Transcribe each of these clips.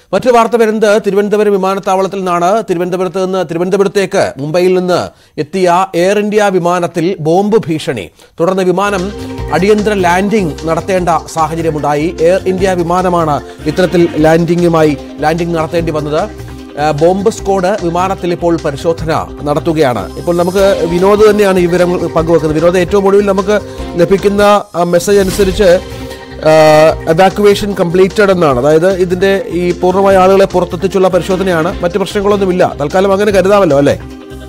മറ്റു വാർത്ത വരുന്നത് തിരുവനന്തപുരം വിമാനത്താവളത്തിൽ നിന്നാണ് തിരുവനന്തപുരത്ത് നിന്ന് തിരുവനന്തപുരത്തേക്ക് മുംബൈയിൽ നിന്ന് എത്തിയ എയർ ഇന്ത്യ വിമാനത്തിൽ ബോംബ് ഭീഷണി തുടർന്ന് വിമാനം അടിയന്തര ലാൻഡിംഗ് നടത്തേണ്ട സാഹചര്യമുണ്ടായി എയർ ഇന്ത്യ വിമാനമാണ് ഇത്തരത്തിൽ ലാൻഡിംഗുമായി ലാൻഡിംഗ് നടത്തേണ്ടി വന്നത് ആ, ബോംബ് സ്ക്വാഡ് വിമാനത്തിൽ ഇപ്പോൾ പരിശോധന നടത്തുകയാണ് ഇപ്പോൾ നമുക്ക് വിനോദ് തന്നെയാണ് ഈ വിവരം പങ്കുവെക്കുന്നത് വിനോദ് ഏറ്റവും ഒടുവിൽ നമുക്ക് ലഭിക്കുന്ന ആ, മെസ്സേജ് അനുസരിച്ച് എവാക്യുവേഷൻ കംപ്ലീറ്റഡ് എന്നാണ് അതായത് ഇതിന്റെ ഈ പൂർണ്ണമായ ആളുകളെ പുറത്തെത്തിച്ചുള്ള പരിശോധനയാണ് മറ്റു പ്രശ്നങ്ങളൊന്നുമില്ല തൽക്കാലം അങ്ങനെ കരുതാമല്ലോ അല്ലേ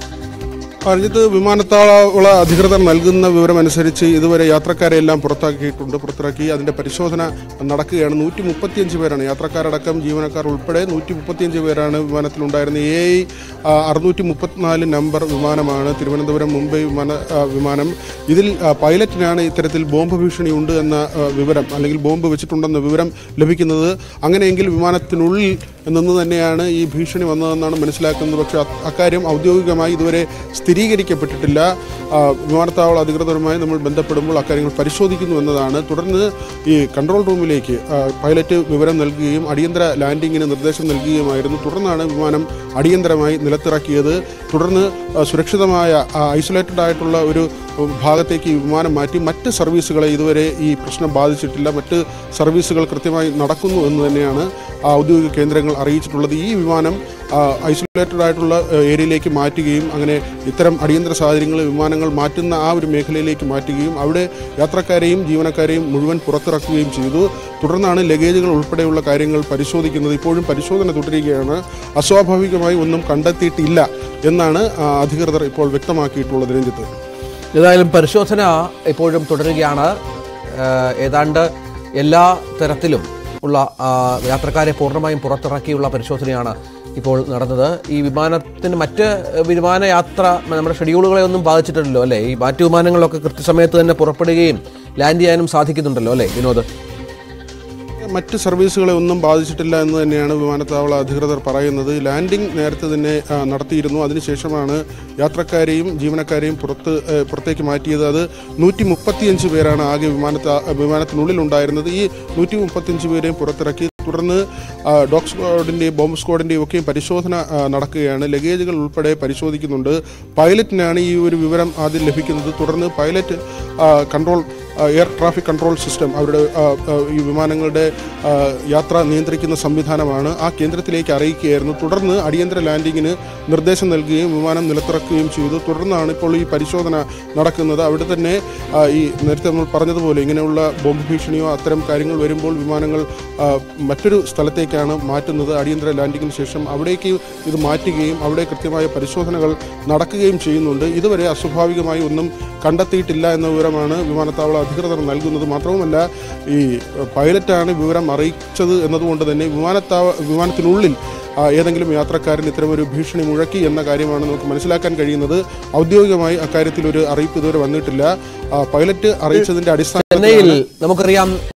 പറഞ്ഞത് വിമാനത്താവള അധികൃതർ നൽകുന്ന വിവരമനുസരിച്ച് ഇതുവരെ യാത്രക്കാരെ എല്ലാം പുറത്താക്കിയിട്ടുണ്ട് പുറത്തിറക്കി അതിന്റെ പരിശോധന നടക്കുകയാണ് നൂറ്റി മുപ്പത്തിയഞ്ച് പേരാണ് യാത്രക്കാരടക്കം ജീവനക്കാർ ഉൾപ്പെടെ നൂറ്റി മുപ്പത്തിയഞ്ച് പേരാണ് വിമാനത്തിലുണ്ടായിരുന്നത് എ ഐ അറുന്നൂറ്റി മുപ്പത്തിനാല് നമ്പർ വിമാനമാണ് തിരുവനന്തപുരം മുംബൈ വിമാന ആ, വിമാനം ഇതിൽ ആ, പൈലറ്റിനാണ് ഇത്തരത്തിൽ ബോംബ് ഭീഷണി ഉണ്ട് എന്ന ആ, വിവരം അല്ലെങ്കിൽ ബോംബ് വെച്ചിട്ടുണ്ടെന്ന വിവരം ലഭിക്കുന്നത് അങ്ങനെയെങ്കിൽ വിമാനത്തിനുള്ളിൽ നിന്ന് തന്നെയാണ് ഈ ഭീഷണി വന്നതെന്നാണ് മനസ്സിലാക്കുന്നത് പക്ഷേ അ- അക്കാര്യം ഔദ്യോഗികമായി ഇതുവരെ സ്ഥിരീകരിക്കപ്പെട്ടിട്ടില്ല ആ, വിമാനത്താവള അധികൃതരുമായി നമ്മൾ ബന്ധപ്പെടുമ്പോൾ അക്കാര്യങ്ങൾ പരിശോധിക്കുന്നു എന്നതാണ് തുടർന്ന് ഈ കൺട്രോൾ റൂമിലേക്ക് ആ, പൈലറ്റ് വിവരം നൽകുകയും അടിയന്തര ലാൻഡിങ്ങിന് നിർദ്ദേശം നൽകുകയുമായിരുന്നു തുടർന്നാണ് വിമാനം അടിയന്തരമായി നിലത്തിറക്കിയത് തുടർന്ന് ആ, സുരക്ഷിതമായ ഐസൊലേറ്റഡ് ആയിട്ടുള്ള ഒരു ഭാഗത്തേക്ക് ഈ വിമാനം മാറ്റി മറ്റ് സർവീസുകളെ ഇതുവരെ ഈ പ്രശ്നം ബാധിച്ചിട്ടില്ല മറ്റ് സർവീസുകൾ കൃത്യമായി നടക്കുന്നു എന്ന് തന്നെയാണ് ആ, ഔദ്യോഗിക കേന്ദ്രങ്ങൾ അറിയിച്ചിട്ടുള്ളത് ഈ വിമാനം ഐസൊലേറ്റഡ് ആയിട്ടുള്ള ആ, ഏരിയയിലേക്ക് മാറ്റുകയും അങ്ങനെ ഇത്തരം അടിയന്തര സാഹചര്യങ്ങളിൽ വിമാനങ്ങൾ മാറ്റുന്ന ആ ഒരു മേഖലയിലേക്ക് മാറ്റുകയും അവിടെ യാത്രക്കാരെയും ജീവനക്കാരെയും മുഴുവൻ പുറത്തിറക്കുകയും ചെയ്തു തുടർന്നാണ് ലഗേജുകൾ ഉൾപ്പെടെയുള്ള കാര്യങ്ങൾ പരിശോധിക്കുന്നത് ഇപ്പോഴും പരിശോധന തുടരുകയാണ് അസ്വാഭാവികമായി ഒന്നും കണ്ടെത്തിയിട്ടില്ല എന്നാണ് ആ, അധികൃതർ ഇപ്പോൾ വ്യക്തമാക്കിയിട്ടുള്ളത് രഞ്ജിത്ത് ഏതായാലും പരിശോധന ഇപ്പോഴും തുടരുകയാണ് ഏഹ് ഏതാണ്ട് എല്ലാ തരത്തിലും ഉള്ള ആ, യാത്രക്കാരെ പൂർണ്ണമായും പുറത്തിറക്കിയുള്ള പരിശോധനയാണ് ഇപ്പോൾ നടന്നത് ഈ വിമാനത്തിന് മറ്റ് വിമാനയാത്ര നമ്മുടെ ഷെഡ്യൂളുകളെ ഒന്നും ബാധിച്ചിട്ടില്ലല്ലോ അല്ലേ ഈ മറ്റു വിമാനങ്ങളൊക്കെ കൃത്യസമയത്ത് തന്നെ പുറപ്പെടുകയും ലാൻഡ് ചെയ്യാനും സാധിക്കുന്നുണ്ടല്ലോ അല്ലേ വിനോദ് മറ്റ് സർവീസുകളെ ഒന്നും ബാധിച്ചിട്ടില്ല എന്ന് തന്നെയാണ് വിമാനത്താവള അധികൃതർ പറയുന്നത് ലാൻഡിംഗ് നേരത്തെ തന്നെ ആ, നടത്തിയിരുന്നു അതിനുശേഷമാണ് യാത്രക്കാരെയും ജീവനക്കാരെയും പുറത്ത് ഏ, പുറത്തേക്ക് മാറ്റിയത് അത് നൂറ്റി മുപ്പത്തിയഞ്ച് പേരാണ് ആകെ വിമാനത്താ വിമാനത്തിനുള്ളിൽ ഉണ്ടായിരുന്നത് ഈ നൂറ്റി മുപ്പത്തിയഞ്ച് പേരെയും പുറത്തിറക്കി തുടർന്ന് ആ, ഡോഗ് സ്ക്വാഡിൻ്റെയും ബോംബ് സ്ക്വാഡിൻ്റെയും ഒക്കെയും പരിശോധന ആ, നടക്കുകയാണ് ലഗേജുകൾ ഉൾപ്പെടെ പരിശോധിക്കുന്നുണ്ട് പൈലറ്റിനാണ് ഈ ഒരു വിവരം ആദ്യം ലഭിക്കുന്നത് തുടർന്ന് പൈലറ്റ് ആ, കൺട്രോൾ ആ, എയർ ട്രാഫിക് കൺട്രോൾ സിസ്റ്റം അവരുടെ ആ, ആ, ഈ വിമാനങ്ങളുടെ ആ, യാത്ര നിയന്ത്രിക്കുന്ന സംവിധാനമാണ് ആ കേന്ദ്രത്തിലേക്ക് അറിയിക്കുകയായിരുന്നു തുടർന്ന് അടിയന്തര ലാൻഡിങ്ങിന് നിർദ്ദേശം നൽകുകയും വിമാനം നിലത്തിറക്കുകയും ചെയ്തു തുടർന്നാണ് ഇപ്പോൾ ഈ പരിശോധന നടക്കുന്നത് അവിടെ തന്നെ ആ, ഈ നേരത്തെ നമ്മൾ പറഞ്ഞതുപോലെ ഇങ്ങനെയുള്ള ബോംബ് ഭീഷണിയോ അത്തരം കാര്യങ്ങൾ വരുമ്പോൾ വിമാനങ്ങൾ ആ, മറ്റൊരു സ്ഥലത്തേക്കാണ് മാറ്റുന്നത് അടിയന്തര ലാൻഡിങ്ങിന് ശേഷം അവിടേക്ക് ഇത് മാറ്റുകയും അവിടെ കൃത്യമായ പരിശോധനകൾ നടക്കുകയും ചെയ്യുന്നുണ്ട് ഇതുവരെ അസ്വാഭാവികമായി ഒന്നും കണ്ടെത്തിയിട്ടില്ല എന്ന വിവരമാണ് വിമാനത്താവള അധികൃതർ നൽകുന്നത് മാത്രവുമല്ല ഈ പൈലറ്റാണ് വിവരം അറിയിച്ചത് എന്നതുകൊണ്ട് തന്നെ വിമാനത്താവ വിമാനത്തിനുള്ളിൽ ആ, ഏതെങ്കിലും യാത്രക്കാരൻ ഇത്തരമൊരു ഭീഷണി മുഴക്കി എന്ന കാര്യമാണ് നമുക്ക് മനസ്സിലാക്കാൻ കഴിയുന്നത് ഔദ്യോഗികമായി അക്കാര്യത്തിൽ ഒരു അറിയിപ്പ് ഇതുവരെ വന്നിട്ടില്ല ആ, പൈലറ്റ് അറിയിച്ചതിന്റെ ചെന്നൈയിൽ അടിസ്ഥാനത്തിൽ നമുക്കറിയാം